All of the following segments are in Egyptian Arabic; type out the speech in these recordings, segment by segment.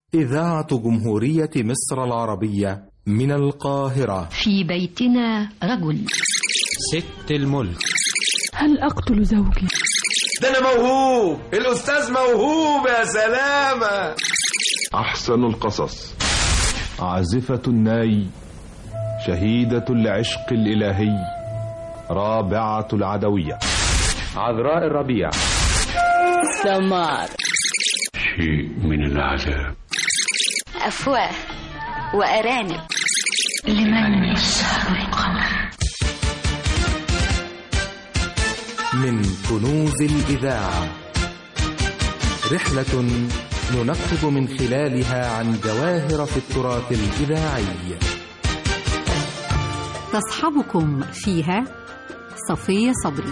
إذاعة جمهورية مصر العربية من القاهرة في بيتنا رجل ست الملك هل أقتل زوجي؟ ده أنا موهوب الأستاذ موهوب يا سلامة أحسن القصص عازفة الناي شهيدة العشق الإلهي رابعة العدوية عذراء الربيع سمار شيء من العذاب أفواه وأرانب لمن يسهر القمر من كنوز الإذاعة رحلة ننقب من خلالها عن جواهر في التراث الإذاعي تصحبكم فيها صفية صبري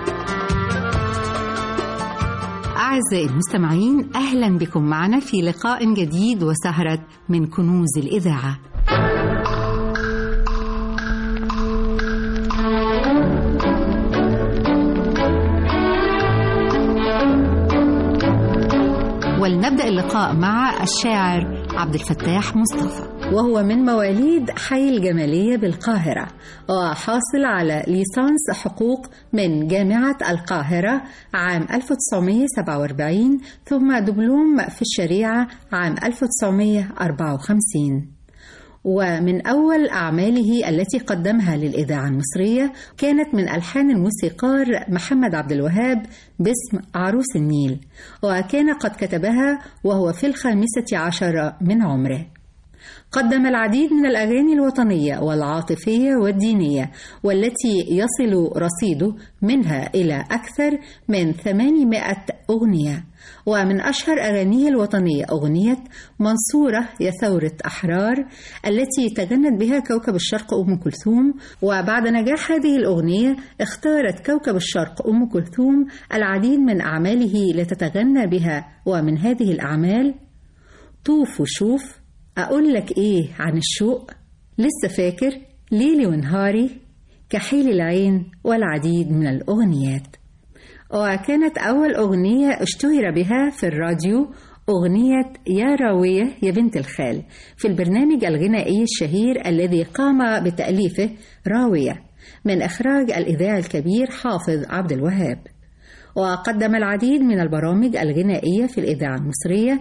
أعزائي المستمعين أهلا بكم معنا في لقاء جديد وسهرة من كنوز الإذاعة ولنبدأ اللقاء مع الشاعر عبد الفتاح مصطفى وهو من مواليد حي الجمالية بالقاهرة وحاصل على ليسانس حقوق من جامعة القاهرة عام 1947 ثم دبلوم في الشريعة عام 1954 ومن أول أعماله التي قدمها للإذاعة المصرية كانت من ألحان الموسيقار محمد عبد الوهاب باسم عروس النيل وكان قد كتبها وهو في الخامسة عشر من عمره قدم العديد من الأغاني الوطنية والعاطفية والدينية والتي يصل رصيده منها إلى أكثر من 800 أغنية ومن أشهر أغانيه الوطنية أغنية منصورة يا ثورة أحرار التي تغنت بها كوكب الشرق أم كلثوم وبعد نجاح هذه الأغنية اختارت كوكب الشرق أم كلثوم العديد من أعماله لتتغنى بها ومن هذه الأعمال طوف وشوف أقول لك إيه عن الشوق لسه فاكر ليلي ونهاري كحيل العين والعديد من الأغنيات وكانت أول أغنية اشتهر بها في الراديو أغنية يا راوية يا بنت الخال في البرنامج الغنائي الشهير الذي قام بتأليفه راوية من إخراج الإذاعي الكبير حافظ عبد الوهاب وقدم العديد من البرامج الغنائية في الإذاعة المصرية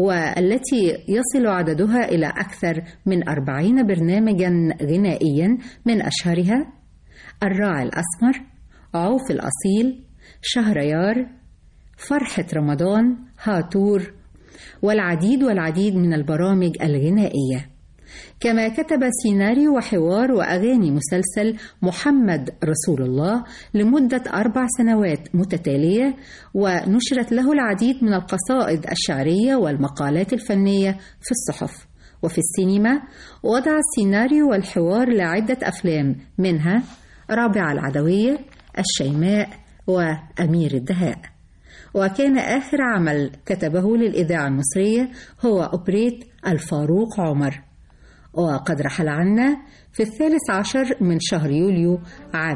والتي يصل عددها إلى أكثر من أربعين برنامجا غنائيا من أشهرها الراعي الأسمر عوف الأصيل شهريار فرحة رمضان هاتور والعديد والعديد من البرامج الغنائية كما كتب سيناريو وحوار وأغاني مسلسل محمد رسول الله لمدة أربع سنوات متتالية ونشرت له العديد من القصائد الشعرية والمقالات الفنية في الصحف وفي السينما وضع السيناريو والحوار لعدة أفلام منها رابعة العدوية الشيماء وأمير الدهاء وكان آخر عمل كتبه للإذاعة المصرية هو أوبريت الفاروق عمر وقد رحل عنا في الثالث عشر من شهر يوليو عام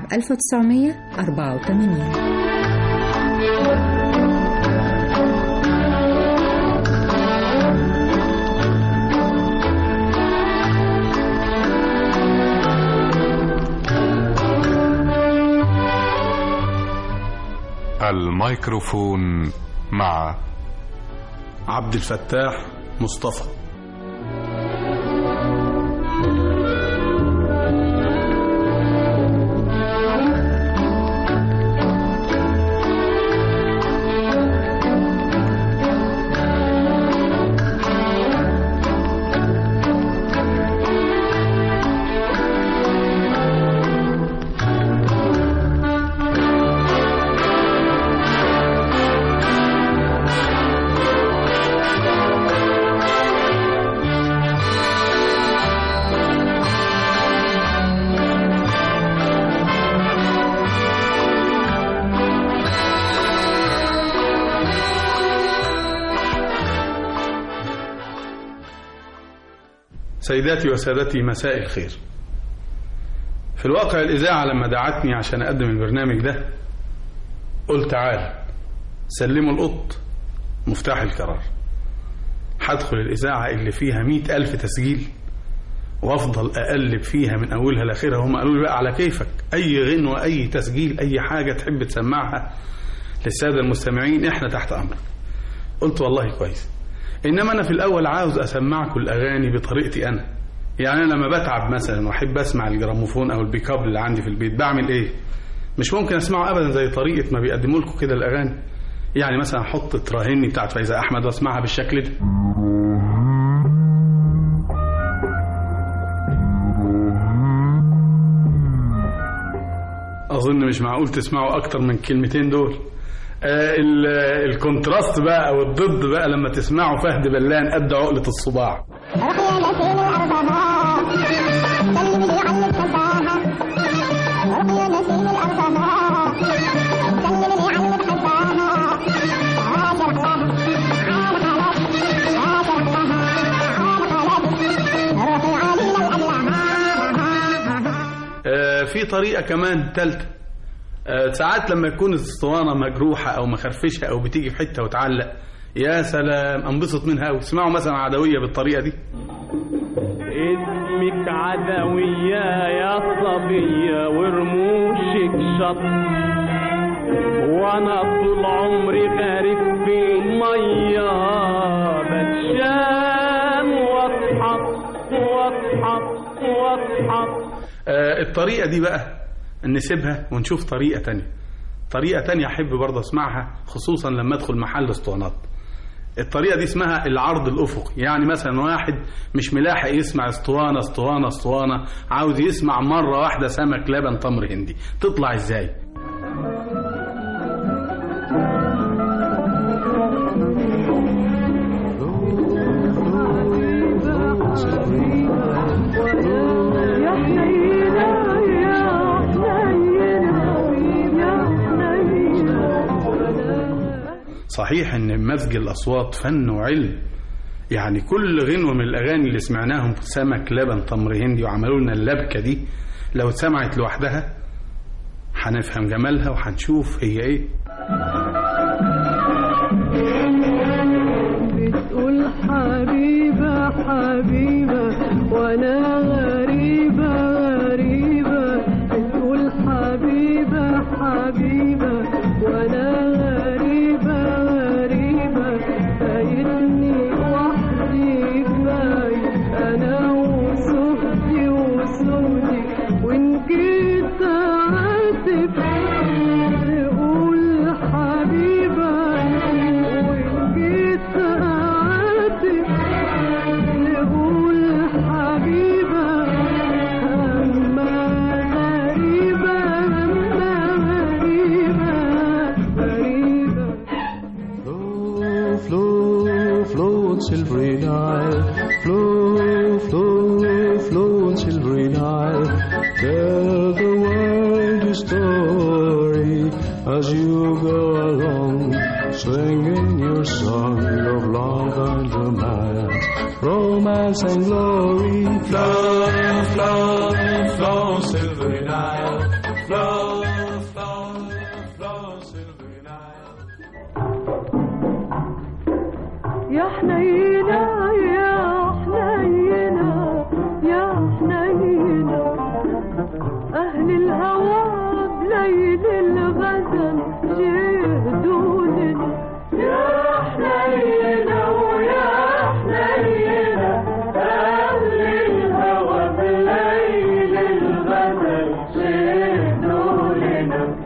1984 الميكروفون مع عبد الفتاح مصطفى سيداتي وسادتي مساء الخير في الواقع الإذاعة لما دعتني عشان أقدم البرنامج ده قلت تعال سلموا القط مفتاح القرار هدخل الإذاعة اللي فيها مئة ألف تسجيل وافضل اقلب فيها من اولها لاخرها هم قالوا لي بقى على كيفك اي غنوه اي تسجيل اي حاجه تحب تسمعها للساده المستمعين احنا تحت امرك قلت والله كويس انما انا في الاول عاوز اسمعكم الاغاني بطريقتي انا يعني انا لما بتعب مثلا واحب اسمع الجراموفون او البيكاب اللي عندي في البيت بعمل ايه مش ممكن اسمعه ابدا زي طريقه ما بيقدموا لكم كده الاغاني يعني مثلا احط تراهني بتاعت فايزه احمد واسمعها بالشكل ده اظن مش معقول تسمعوا اكتر من كلمتين دول آه الكونتراست بقى او الضد بقى لما تسمعوا فهد بلان قد عقله الصباع في طريقة كمان تالتة ساعات لما يكون الاسطوانة مجروحة أو مخرفشة أو بتيجي في حتة وتعلق يا سلام انبسط منها واسمعوا مثلا عدوية بالطريقة دي اسمك عدوية يا صبية ورموشك شط وانا طول عمري غارق في المية بتشام واضحك واضحك واضحك آه الطريقة دي بقى نسيبها ونشوف طريقة تانية طريقة تانية أحب برضه أسمعها خصوصا لما أدخل محل اسطوانات الطريقة دي اسمها العرض الأفقي يعني مثلا واحد مش ملاحق يسمع اسطوانة اسطوانة اسطوانة عاوز يسمع مرة واحدة سمك لبن تمر هندي تطلع ازاي صحيح ان مزج الاصوات فن وعلم يعني كل غنوه من الاغاني اللي سمعناهم في سمك لبن تمر هندي وعملوا لنا اللبكه دي لو اتسمعت لوحدها هنفهم جمالها وهنشوف هي ايه بتقول حبيبة حبيبة وانا غريبة غريبة بتقول حبيبة حبيبة وانا غريبة غريبة فايتني وحدي باي انا وصهدي وصهدي وان جيت عاتب تقول حبيبة وان جيت عاتب تقول حبيبة أما غريبة أما غريبة غريبة Flow, flow, flow, silvery Nile. Flow, flow, flow, silvery Nile. Tell the world your story as you go along, singing your song of love and romance, romance and glory. Flow, flow, flow, silvery Nile. Flow, flow, flow, silvery Nile. يا حنينة يا حنينة يا حنينة أهل الهوى بليل الغزل جهدوا لنا يا حنينة ويا حنينة أهل الهوى بليل الغزل جهدوا لنا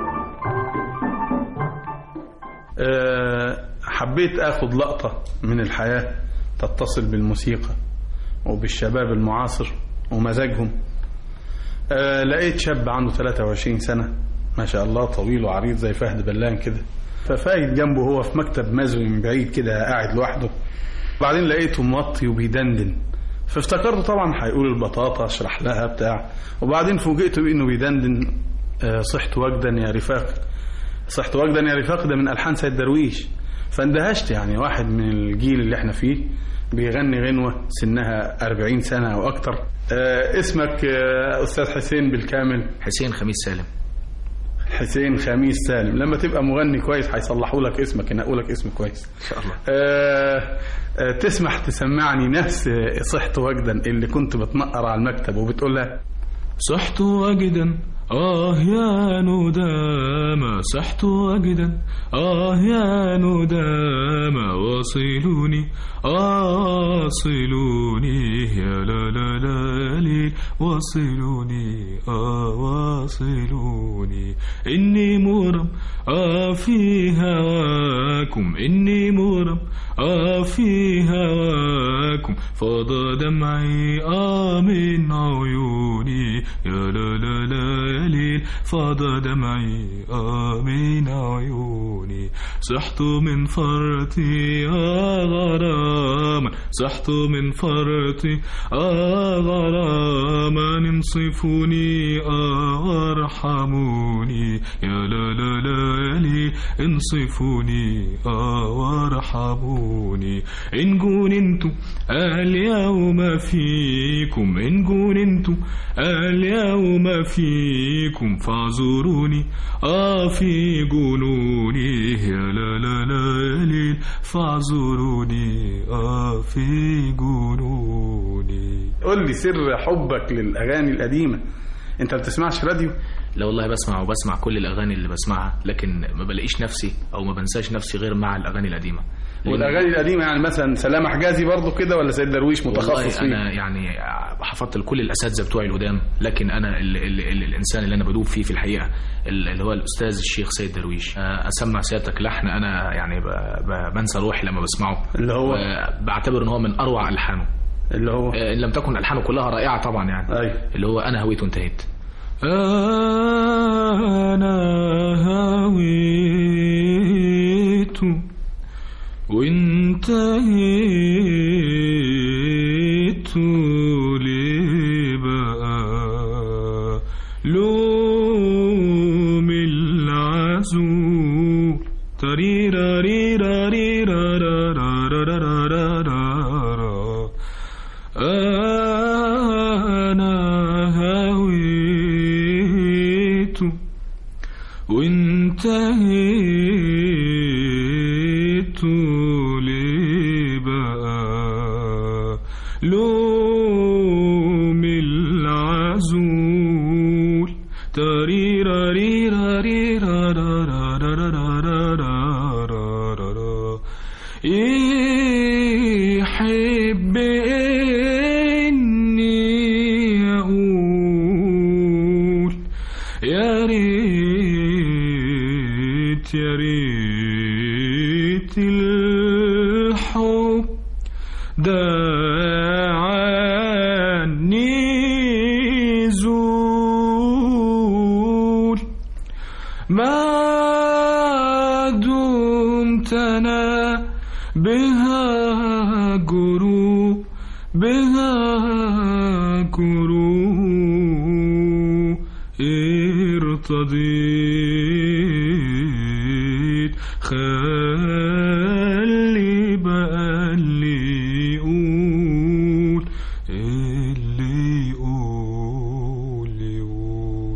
أه حبيت اخد لقطة من الحياة تتصل بالموسيقى وبالشباب المعاصر ومزاجهم أه لقيت شاب عنده 23 سنة ما شاء الله طويل وعريض زي فهد بلان كده ففايت جنبه هو في مكتب مزوي من بعيد كده قاعد لوحده وبعدين لقيته موطي وبيدندن فافتكرته طبعا هيقول البطاطا اشرح لها بتاع وبعدين فوجئت بانه بيدندن أه صحت وجدا يا رفاق صحت وجدا يا رفاق ده من الحان سيد درويش فاندهشت يعني واحد من الجيل اللي احنا فيه بيغني غنوة سنها 40 سنة أو أكتر آه اسمك آه أستاذ حسين بالكامل حسين خميس سالم حسين خميس سالم لما تبقى مغني كويس هيصلحوا لك اسمك ينقوا لك اسم كويس ان شاء الله آه آه تسمح تسمعني نفس صحت وجدا اللي كنت بتنقر على المكتب وبتقولها صحت وجدا آه يا ندامة صحت وجدا آه يا ندامة واصلوني واصلوني يا لا لا لا لي واصلوني آه واصلوني إني مرم آه في هواكم إني مرم آه في هواكم فاض دمعي آه من عيوني يا لا لا لا ليل فاض دمعي آه من عيوني صحت من فرطي آه غراما صحت من فرطي آه غراما انصفوني آه وارحموني يا لا لا لا لي انصفوني آه وارحموني إن جننت اليوم فيكم إن جننت اليوم فيكم فاعذروني آه في جنوني يا لا لا لا ليل فاعذروني آه في جنوني قول لي سر حبك للأغاني القديمة أنت بتسمعش راديو؟ لا والله بسمع وبسمع كل الأغاني اللي بسمعها لكن ما بلاقيش نفسي أو ما بنساش نفسي غير مع الأغاني القديمة والاغاني القديمه يعني مثلا سلام حجازي برضو كده ولا سيد درويش متخصص فيه انا يعني حفظت لكل الاساتذه بتوعي القدام لكن انا ال ال ال الانسان اللي انا بدوب فيه في الحقيقه اللي هو الاستاذ الشيخ سيد درويش اسمع سيادتك لحن انا يعني ب ب بنسى روحي لما بسمعه اللي هو بعتبر ان هو من اروع الحانه اللي هو ان لم تكن الحانه كلها رائعه طبعا يعني أي. اللي هو انا هويت وانتهيت أنا هويت وانتهيت ليه بقى لوم العزول تريرا ريرا ريرا را را را را را را را أنا هويت وانتهيت ليه بقى لوم العزول تريرا ريرا ريرا را را را را را را را را را يحب إني أقول يا ريت يا ريت الحب ده عني زول ما دمت أنا بها جرو بها جرو ارتضيت خلي بقى اللي يقول اللي يقول يقول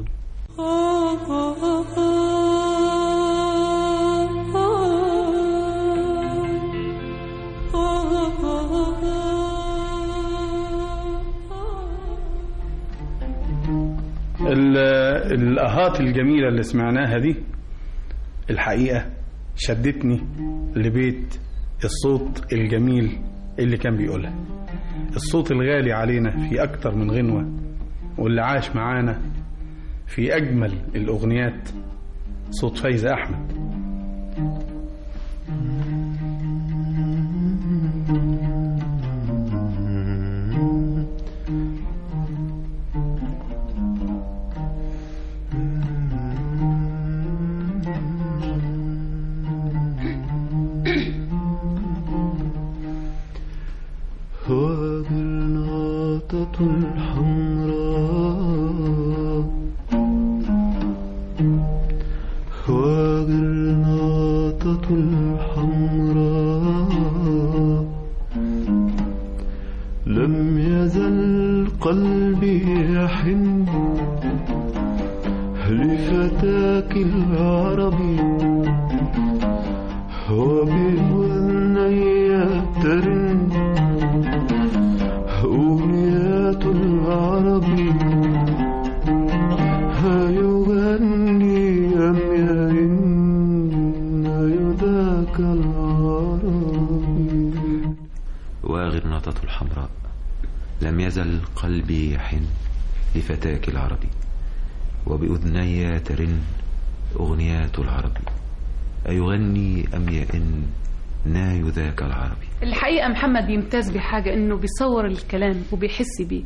ال- الأهات الجميلة اللي سمعناها دي الحقيقة شدتني لبيت الصوت الجميل اللي كان بيقولها الصوت الغالي علينا في أكتر من غنوة واللي عاش معانا في أجمل الأغنيات صوت فايزة أحمد وبالناطة الحمراء وبالناطة الحمراء لم يزل قلبي يحن لفتاك العربي وبأذني ترن أغنيات العربي هيغني أم يئن يذاك العربي وغرناطة الحمراء لم يزل قلبي يحن لفتاك العربي وبأذني ترن أغنيات العربي أيغني أم يئن ناي ذاك العربي الحقيقة محمد بيمتاز بحاجة إنه بيصور الكلام وبيحس بيه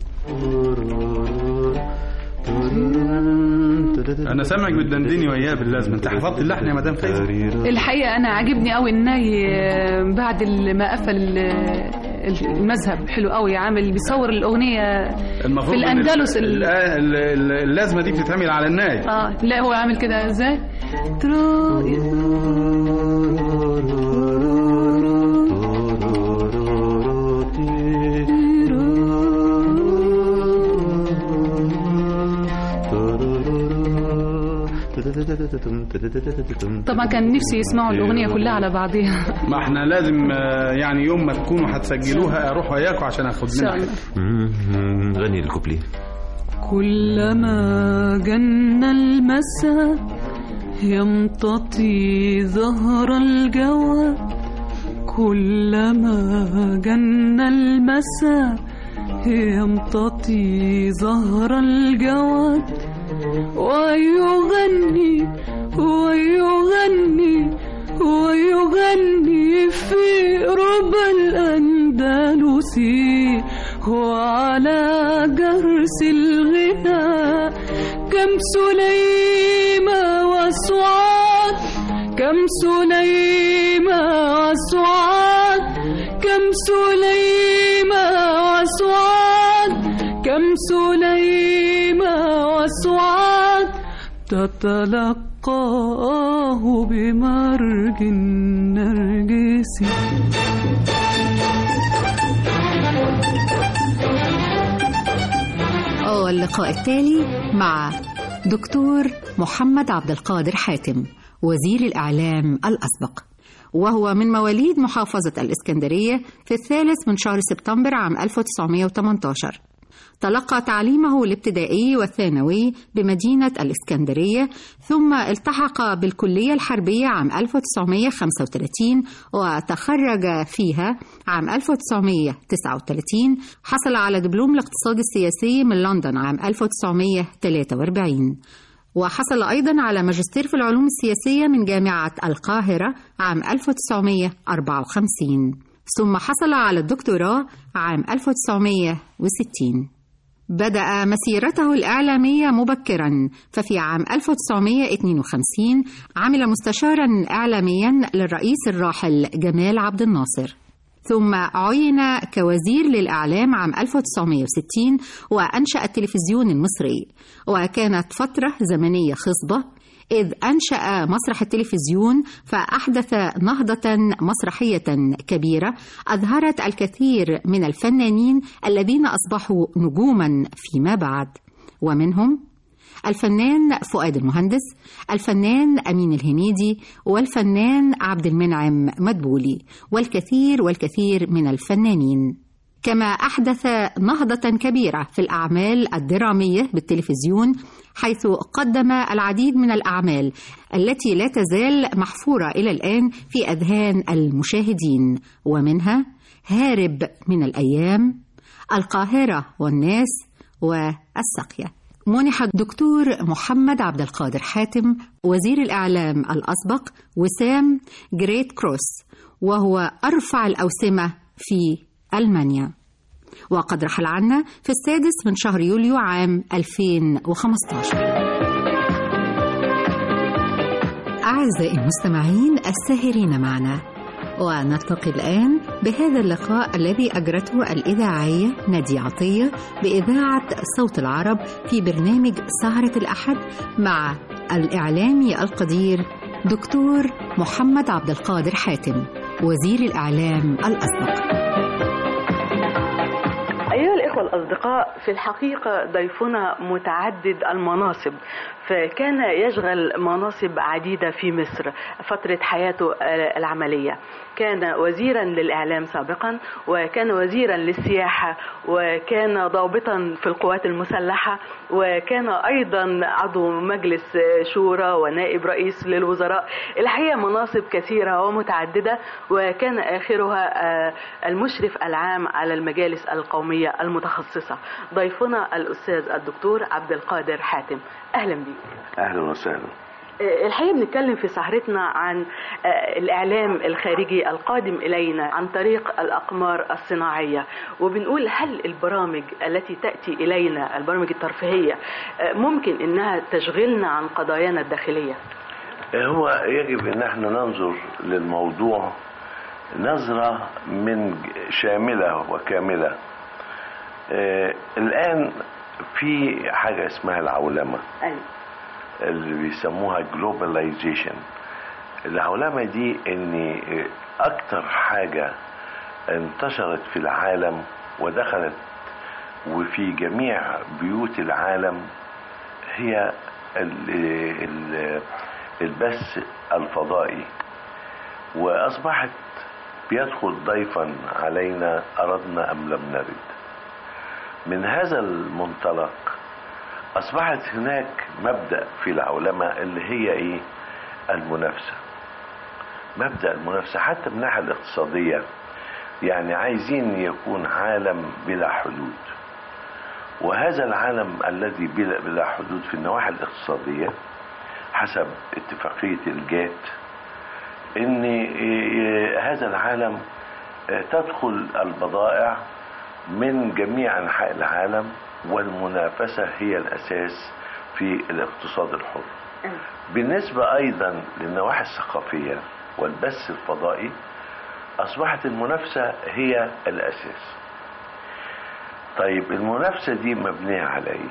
انا سامعك بتدندني وياه باللازم انت حفظت اللحن يا مدام فايزه الحقيقة أنا عاجبني قوي الناي آه، بعد ال- ما قفل ال- المذهب حلو قوي عامل بيصور الأغنية المفروض في إن الأندلس ال- ال- ال- ال- اللازمه دي بتتعمل على الناي اه لا هو عامل كده ازاي ترو طبعا كان نفسي يسمعوا الأغنية كلها على بعضها ما احنا لازم آه، يعني يوم ما تكونوا هتسجلوها اروح وياكم عشان اخد إن شاء منها الله غني الكوبليه كلما جن المساء يمتطي زهر الجوى كلما جن المساء يمتطي زهر الجوى ويغني ويغني ويغني في ربى الأندلسي وعلى جرس الغناء كم سليمة وسعاد كم سليمة وسعاد كم سليمة وسعاد كم سليمة وسعاد تتلقاه بمرج النرجسي واللقاء التالي مع دكتور محمد عبد القادر حاتم وزير الإعلام الأسبق وهو من مواليد محافظة الإسكندرية في الثالث من شهر سبتمبر عام 1918 تلقى تعليمه الابتدائي والثانوي بمدينة الإسكندرية ثم التحق بالكلية الحربية عام 1935 وتخرج فيها عام 1939 حصل على دبلوم الاقتصاد السياسي من لندن عام 1943 وحصل أيضا على ماجستير في العلوم السياسية من جامعة القاهرة عام 1954 ثم حصل على الدكتوراه عام 1960 بدأ مسيرته الإعلامية مبكرا ففي عام 1952 عمل مستشارا إعلاميا للرئيس الراحل جمال عبد الناصر ثم عين كوزير للإعلام عام 1960 وأنشأ التلفزيون المصري وكانت فترة زمنية خصبة إذ أنشأ مسرح التلفزيون فأحدث نهضة مسرحية كبيرة أظهرت الكثير من الفنانين الذين أصبحوا نجوما فيما بعد ومنهم الفنان فؤاد المهندس الفنان أمين الهنيدي والفنان عبد المنعم مدبولي والكثير والكثير من الفنانين كما أحدث نهضة كبيرة في الأعمال الدرامية بالتلفزيون حيث قدم العديد من الأعمال التي لا تزال محفورة إلى الآن في أذهان المشاهدين ومنها هارب من الأيام القاهرة والناس والسقية منح الدكتور محمد عبد القادر حاتم وزير الإعلام الأسبق وسام جريت كروس وهو أرفع الأوسمة في ألمانيا وقد رحل عنا في السادس من شهر يوليو عام 2015 أعزائي المستمعين الساهرين معنا ونلتقي الآن بهذا اللقاء الذي أجرته الإذاعية نادي عطية بإذاعة صوت العرب في برنامج سهرة الأحد مع الإعلامي القدير دكتور محمد عبد القادر حاتم وزير الإعلام الأسبق أيها الإخوة الأصدقاء في الحقيقة ضيفنا متعدد المناصب فكان يشغل مناصب عديدة في مصر فترة حياته آه، العملية كان وزيرا للإعلام سابقا وكان وزيرا للسياحة وكان ضابطا في القوات المسلحة وكان أيضا عضو مجلس شورى ونائب رئيس للوزراء الحقيقة مناصب كثيرة ومتعددة وكان آخرها آه، المشرف العام على المجالس القومية المتخصصة ضيفنا الأستاذ الدكتور عبد القادر حاتم أهلا بك اهلا وسهلا الحقيقة بنتكلم في سهرتنا عن آه، الإعلام الخارجي القادم إلينا عن طريق الأقمار الصناعية وبنقول هل البرامج التي تأتي إلينا البرامج الترفيهية آه، ممكن إنها تشغلنا عن قضايانا الداخلية هو يجب ان احنا ننظر للموضوع نظرة من شاملة وكاملة آه، الآن في حاجة اسمها العولمة أيوة. اللي بيسموها globalization العولمة دي ان اكتر حاجة انتشرت في العالم ودخلت وفي جميع بيوت العالم هي ال- ال- البث الفضائي واصبحت بيدخل ضيفا علينا اردنا ام لم نرد من هذا المنطلق اصبحت هناك مبدا في العولمه اللي هي ايه المنافسه مبدا المنافسه حتى من الناحيه الاقتصاديه يعني عايزين يكون عالم بلا حدود وهذا العالم الذي بلا, بلا حدود في النواحي الاقتصاديه حسب اتفاقيه الجات ان إيه هذا العالم آه، تدخل البضائع من جميع انحاء العالم والمنافسه هي الاساس في الاقتصاد الحر بالنسبه ايضا للنواحي الثقافيه والبث الفضائي اصبحت المنافسه هي الاساس طيب المنافسه دي مبنيه على ايه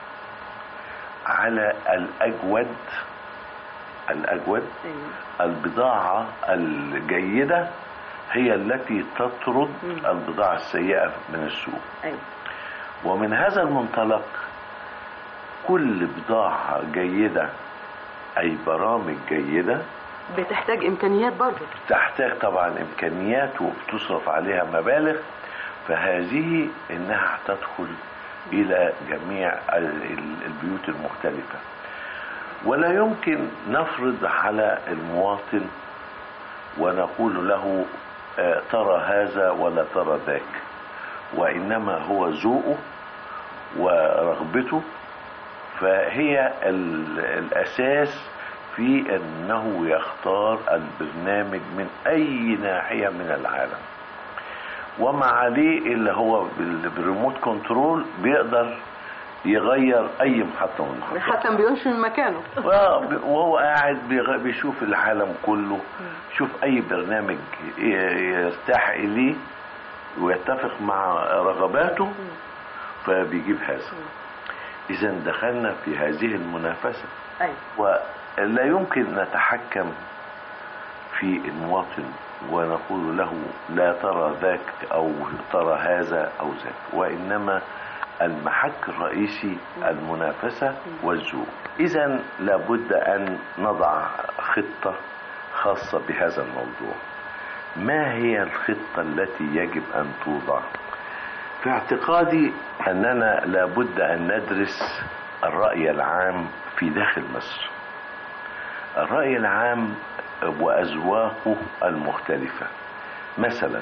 على الاجود الاجود البضاعه الجيده هي التي تطرد البضاعه السيئه من السوق أيوة. ومن هذا المنطلق كل بضاعه جيده اي برامج جيده بتحتاج إمكانيات برضه تحتاج طبعا امكانيات وبتصرف عليها مبالغ فهذه انها تدخل الى جميع ال- ال- البيوت المختلفه ولا يمكن نفرض على المواطن ونقول له آه، ترى هذا ولا ترى ذاك وانما هو ذوقه ورغبته فهي ال- الاساس في انه يختار البرنامج من اي ناحيه من العالم وما عليه اللي هو بال- بالريموت كنترول بيقدر يغير اي محطه من المحطات حتى ما بيقومش من مكانه آه، ب- وهو قاعد بيغ- بيشوف العالم كله شوف اي برنامج ي- يرتاح اليه ويتفق مع رغباته فبيجيب هذا اذا دخلنا في هذه المنافسه أيوة. ولا يمكن نتحكم في المواطن ونقول له لا ترى ذاك او ترى هذا او ذاك وانما المحك الرئيسي المنافسه والذوق اذا لابد ان نضع خطه خاصه بهذا الموضوع ما هي الخطه التي يجب ان توضع في اعتقادي اننا لابد ان ندرس الراي العام في داخل مصر الراي العام واذواقه المختلفه مثلا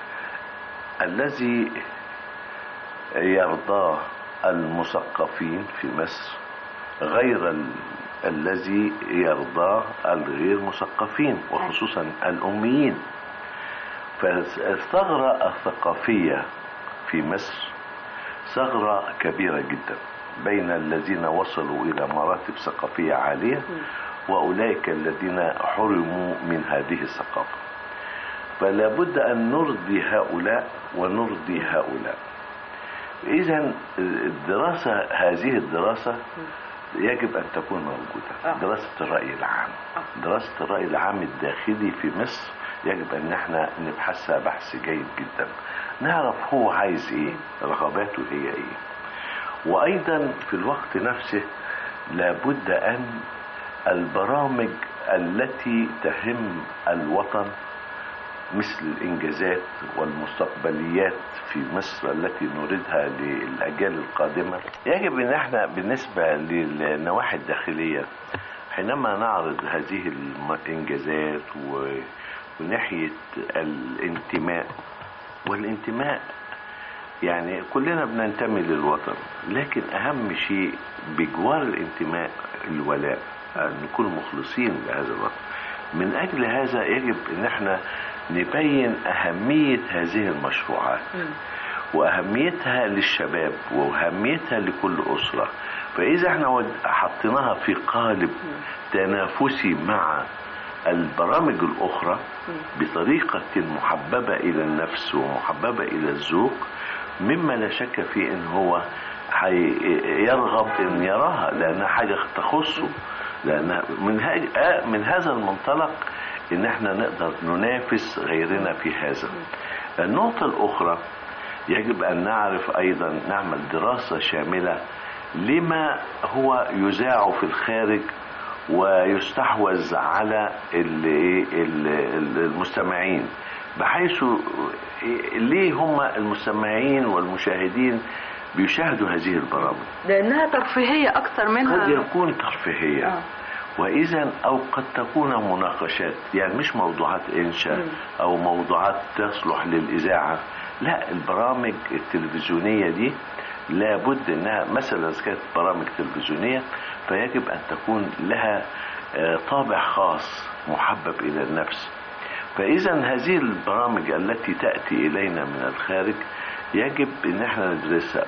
الذي يرضاه المثقفين في مصر غير ال... الذي يرضاه الغير مثقفين وخصوصا الاميين فالثغره الثقافيه في مصر ثغره كبيره جدا بين الذين وصلوا الى مراتب ثقافيه عاليه واولئك الذين حرموا من هذه الثقافه فلا بد ان نرضي هؤلاء ونرضي هؤلاء اذا الدراسه هذه الدراسه يجب ان تكون موجوده دراسه الراي العام دراسه الراي العام الداخلي في مصر يجب ان احنا نبحثها بحث جيد جدا نعرف هو عايز ايه رغباته هي ايه وايضا في الوقت نفسه لابد أن البرامج التي تهم الوطن مثل الإنجازات والمستقبليات في مصر التي نريدها للأجيال القادمة يجب أن احنا بالنسبة للنواحي الداخلية حينما نعرض هذه الإنجازات و- وناحية الانتماء والانتماء يعني كلنا بننتمي للوطن لكن أهم شيء بجوار الانتماء الولاء أن نكون مخلصين لهذا الوطن من أجل هذا يجب أن احنا نبين أهمية هذه المشروعات وأهميتها للشباب وأهميتها لكل أسرة فإذا احنا ود- حطيناها في قالب تنافسي مع البرامج الأخرى بطريقة محببة إلى النفس ومحببة إلى الذوق مما لا شك فيه إن هو حي- يرغب إن يراها لأنها حاجة تخصه لأن من, هاج- آه من هذا المنطلق إن احنا نقدر ننافس غيرنا في هذا النقطة الأخرى يجب أن نعرف أيضا نعمل دراسة شاملة لما هو يذاع في الخارج ويستحوذ على ال- ال- ال- المستمعين بحيث ليه هم المستمعين والمشاهدين بيشاهدوا هذه البرامج لانها ترفيهيه اكثر قد منها يكون ترفيهية آه. وإذا أو قد تكون مناقشات يعني مش موضوعات إنشاء مم. أو موضوعات تصلح للإذاعة لا البرامج التلفزيونية دي لابد انها مثلا اذا كانت برامج تلفزيونيه فيجب ان تكون لها آه، طابع خاص محبب الى النفس فاذا هذه البرامج التي تاتي الينا من الخارج يجب ان احنا ندرسها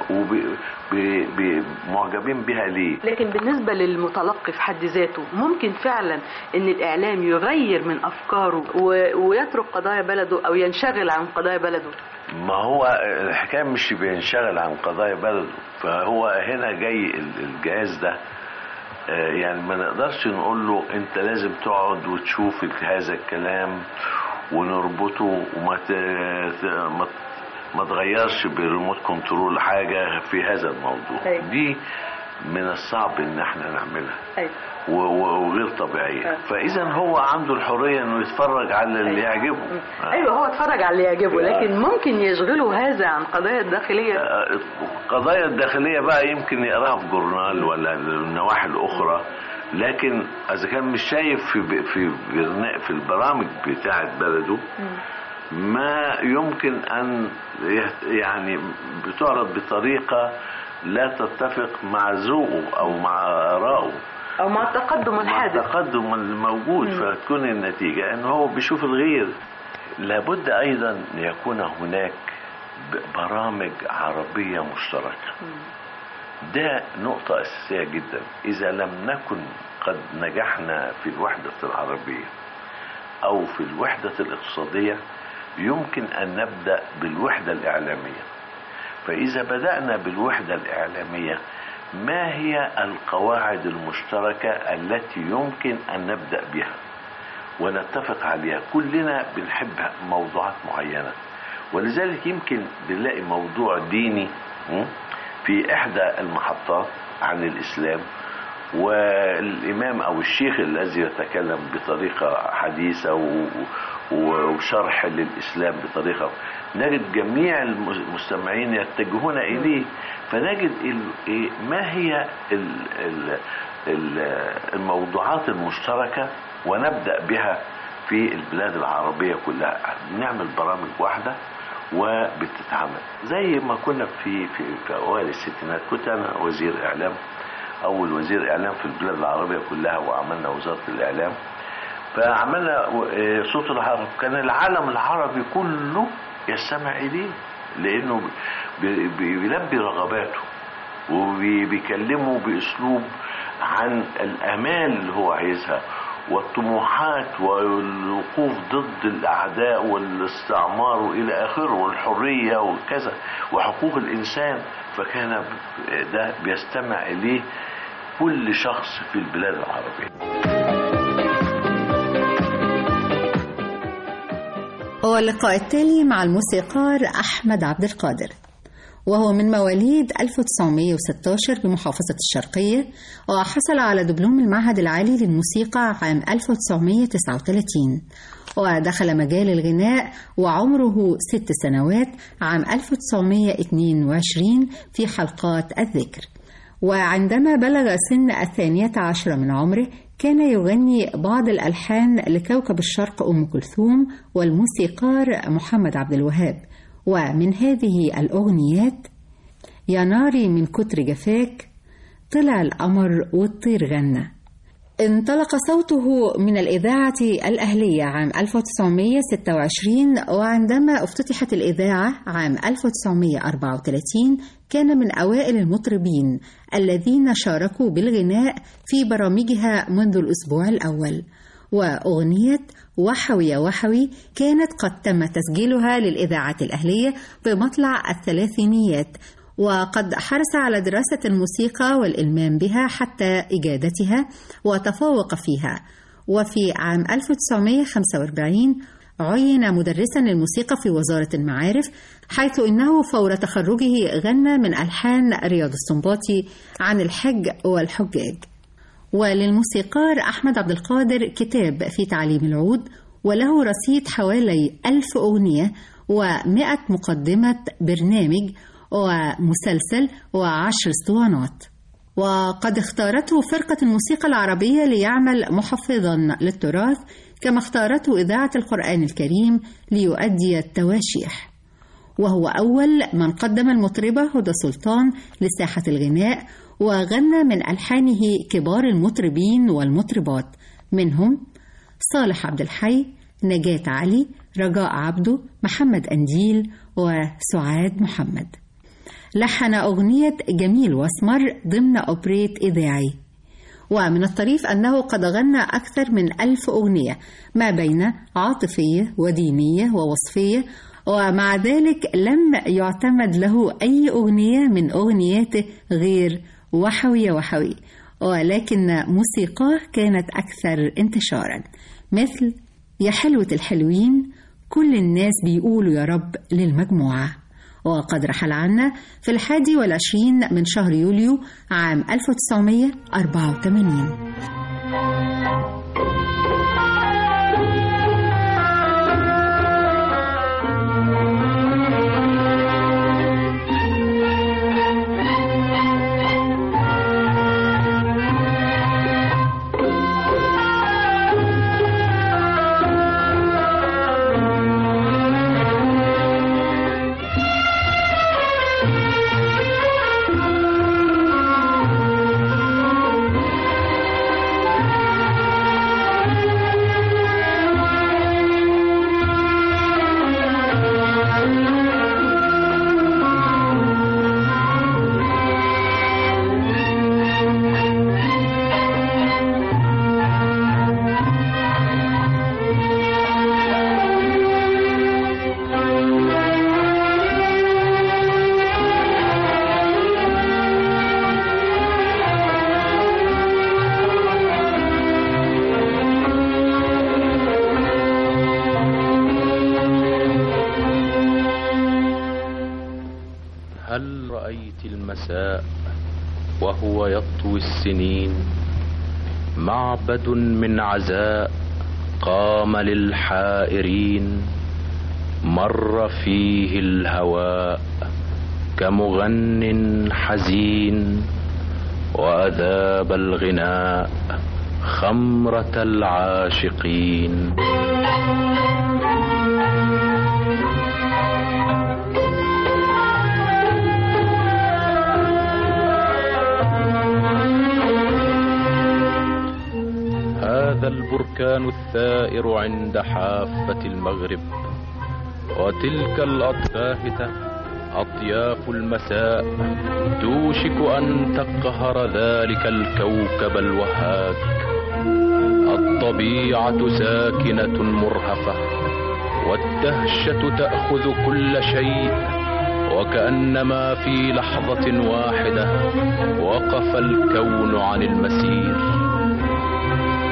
ومعجبين بها ليه لكن بالنسبة للمتلقي في حد ذاته ممكن فعلا ان الاعلام يغير من افكاره و- ويترك قضايا بلده او ينشغل عن قضايا بلده ما هو الحكايه مش بينشغل عن قضايا بلده فهو هنا جاي ال- الجهاز ده آه، يعني ما نقدرش نقول له انت لازم تقعد وتشوف هذا الكلام ونربطه وما ت... ت- ما ت- ما تغيرش بريموت كنترول حاجه في هذا الموضوع أيوة. دي من الصعب ان احنا نعملها أيوة. و- و- وغير طبيعيه فاذا هو عنده الحريه انه يتفرج على اللي يعجبه ايوه هو اتفرج على اللي يعجبه لكن ممكن يشغله هذا عن قضايا الداخلية القضايا الداخلية بقى يمكن يقراها في جورنال ولا النواحي الأخرى لكن إذا كان مش شايف في في برنا- في البرامج بتاعة بلده ما يمكن أن يهت- يعني بتعرض بطريقة لا تتفق مع ذوقه أو مع آرائه او مع التقدم مع الحادث التقدم الموجود فتكون النتيجة أنه هو بيشوف الغير لابد أيضا أن يكون هناك ب- برامج عربية مشتركة ده نقطة أساسية جدا إذا لم نكن قد نجحنا في الوحدة العربية أو في الوحدة الاقتصادية يمكن أن نبدأ بالوحدة الإعلامية فإذا بدأنا بالوحدة الإعلامية ما هي القواعد المشتركة التي يمكن أن نبدأ بها ونتفق عليها كلنا بنحب موضوعات معينة ولذلك يمكن بنلاقي موضوع ديني م? في إحدى المحطات عن الإسلام والإمام أو الشيخ الذي يتكلم بطريقة حديثة و- و- وشرح للإسلام بطريقة نجد جميع المستمعين يتجهون إليه فنجد ال- إيه- ما هي ال- ال- ال- الموضوعات المشتركة ونبدأ بها في البلاد العربية كلها نعمل برامج واحدة وبتتعمل زي ما كنا في في في اوائل الستينات كنت انا وزير اعلام اول وزير اعلام في البلاد العربيه كلها وعملنا وزاره الاعلام فعملنا آه، صوت العرب كان العالم العربي كله يستمع اليه لانه بي- بي- بيلبي رغباته وبيكلمه باسلوب عن الامال اللي هو عايزها والطموحات والوقوف ضد الاعداء والاستعمار والى اخره والحريه وكذا وحقوق الانسان فكان ده بيستمع اليه كل شخص في البلاد العربيه واللقاء التالي مع الموسيقار أحمد عبد القادر وهو من مواليد 1916 بمحافظة الشرقية وحصل على دبلوم المعهد العالي للموسيقى عام 1939 ودخل مجال الغناء وعمره ست سنوات عام 1922 في حلقات الذكر وعندما بلغ سن الثانية عشر من عمره كان يغني بعض الألحان لكوكب الشرق أم كلثوم والموسيقار محمد عبد الوهاب ومن هذه الأغنيات يا ناري من كتر جفاك طلع القمر والطير غنى انطلق صوته من الإذاعة الأهلية عام 1926 وعندما افتتحت الإذاعة عام 1934 كان من أوائل المطربين الذين شاركوا بالغناء في برامجها منذ الأسبوع الأول وأغنية وحوي يا وحوي كانت قد تم تسجيلها للإذاعة الأهلية بمطلع الثلاثينيات وقد حرص على دراسة الموسيقى والإلمام بها حتى إجادتها وتفوق فيها وفي عام 1945 عين مدرسا للموسيقى في وزارة المعارف حيث إنه فور تخرجه غنى من ألحان رياض السنباطي عن الحج والحجاج وللموسيقار أحمد عبد القادر كتاب في تعليم العود وله رصيد حوالي ألف أغنية ومئة مقدمة برنامج ومسلسل وعشر اسطوانات وقد اختارته فرقة الموسيقى العربية ليعمل محفظا للتراث كما اختارته إذاعة القرآن الكريم ليؤدي التواشيح وهو أول من قدم المطربة هدى سلطان لساحة الغناء وغنى من ألحانه كبار المطربين والمطربات منهم صالح عبد الحي نجاة علي رجاء عبده محمد أنديل وسعاد محمد لحن أغنية جميل واسمر ضمن أوبريت إذاعي ومن الطريف أنه قد غنى أكثر من ألف أغنية ما بين عاطفية ودينية ووصفية ومع ذلك لم يعتمد له أي أغنية من أغنياته غير وحوي وحوي ولكن موسيقاه كانت أكثر انتشارا مثل يا حلوة الحلوين كل الناس بيقولوا يا رب للمجموعة وقد رحل عنا في الحادي والعشرين من شهر يوليو عام 1984 هل رأيت المساء وهو يطوي السنين معبد من عزاء قام للحائرين مر فيه الهواء كمغن حزين وأذاب الغناء خمرة العاشقين هذا البركان الثائر عند حافة المغرب وتلك الأطفاهة أطياف المساء توشك أن تقهر ذلك الكوكب الوهاج الطبيعة ساكنة مرهفة والدهشة تأخذ كل شيء وكأنما في لحظة واحدة وقف الكون عن المسير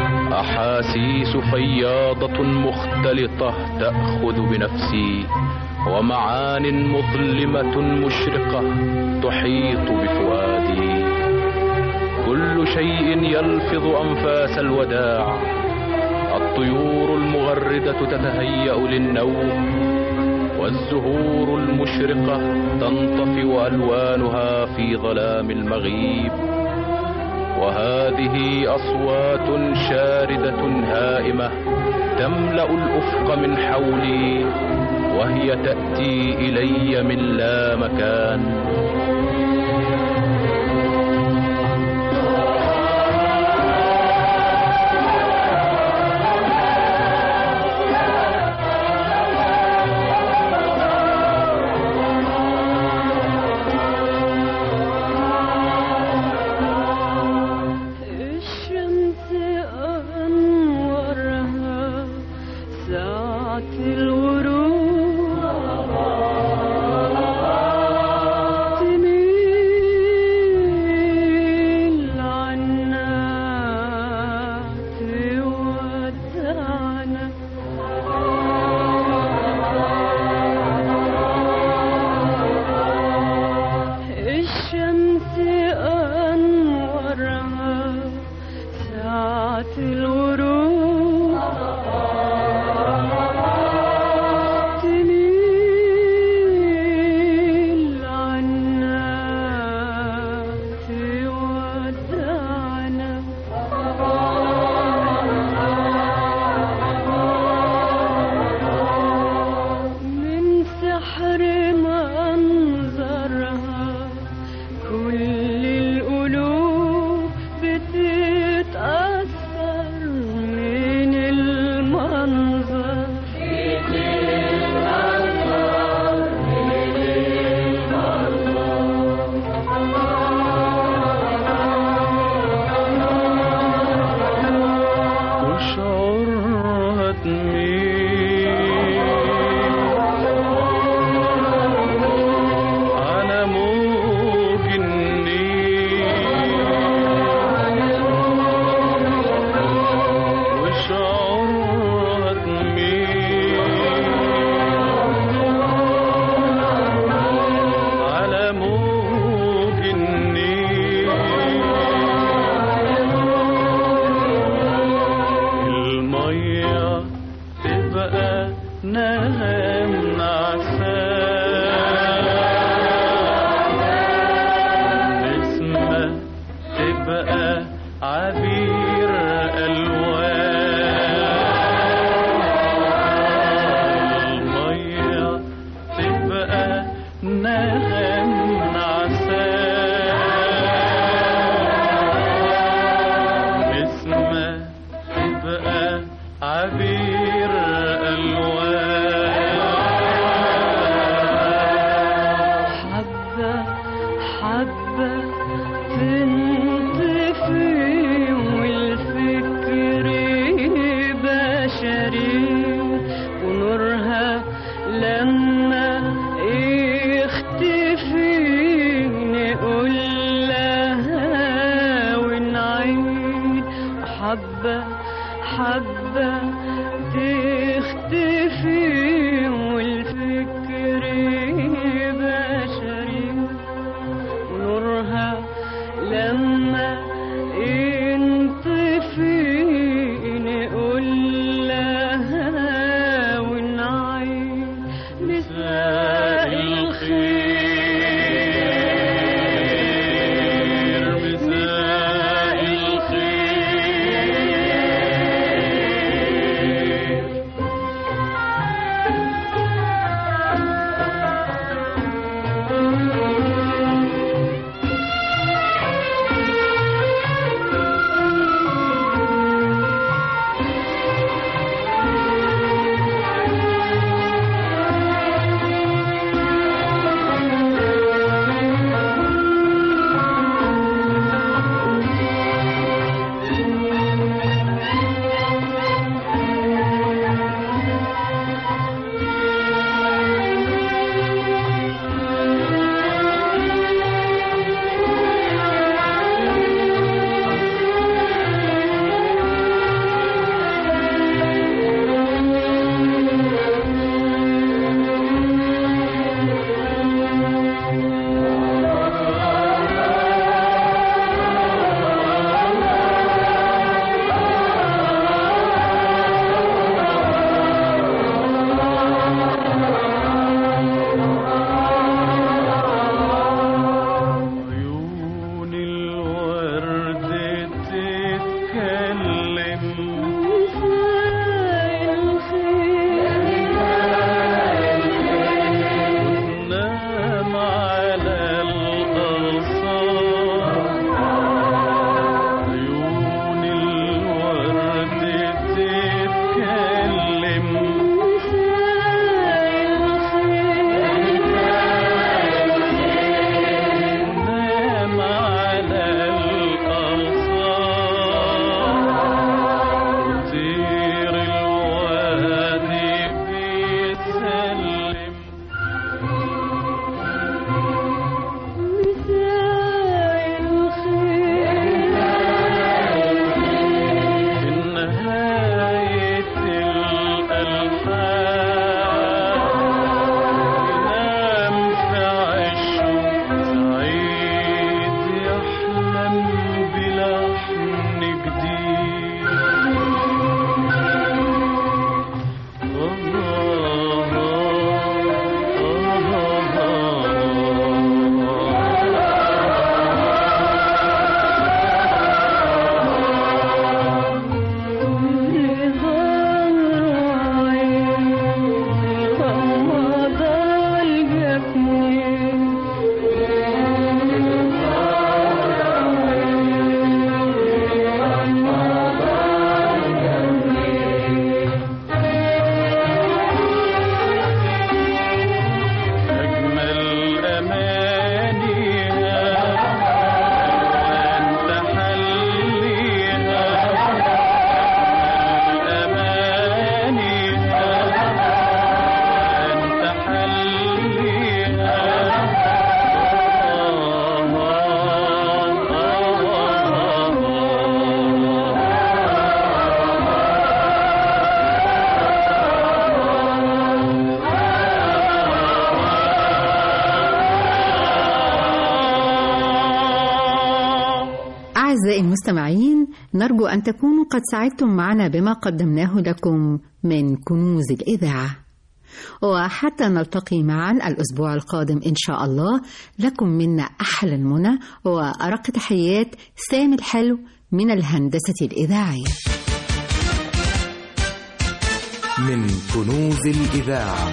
أحاسيس فياضة مختلطة تأخذ بنفسي ومعان مظلمة مشرقة تحيط بفؤادي كل شيء يلفظ أنفاس الوداع الطيور المغردة تتهيأ للنوم والزهور المشرقة تنطفئ ألوانها في ظلام المغيب وهذه أصوات شاردة هائمة تملأ الأفق من حولي وهي تأتي إلي من لا مكان الشمس أنورها ساعة الغروب تميل عنا تودعنا الشمس أنورها ساعة الغروب تميل عنا تودعنا من سحر منظرها كل القلوب بتتأثر من المنظر وشعورها تميل على موج النيل وشعورها تميل على موج النيل المية تبقى نغم نعسان نسمة تبقى عبير ألوان المية تبقى نغم نعسان نسمة تبقى عبير ألوان حبة حبة تنطفي والفكر بشري ونورها لما يختفي نقول لها ونعيد حبة حبة تختفي والفكر بشري نورها لما ينطفي نقول لها ونعيد مساء الخير مساء الخير أعزائي المستمعين نرجو أن تكونوا قد سعدتم معنا بما قدمناه لكم من كنوز الإذاعة وحتى نلتقي معا الأسبوع القادم إن شاء الله لكم منا أحلى المنى وأرق تحيات سامي الحلو من الهندسة الإذاعية من كنوز الإذاعة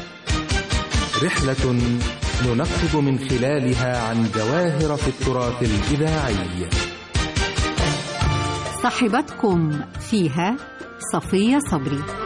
رحلة ننقب من خلالها عن جواهر في التراث الإذاعي صاحبتكم فيها صفية صبري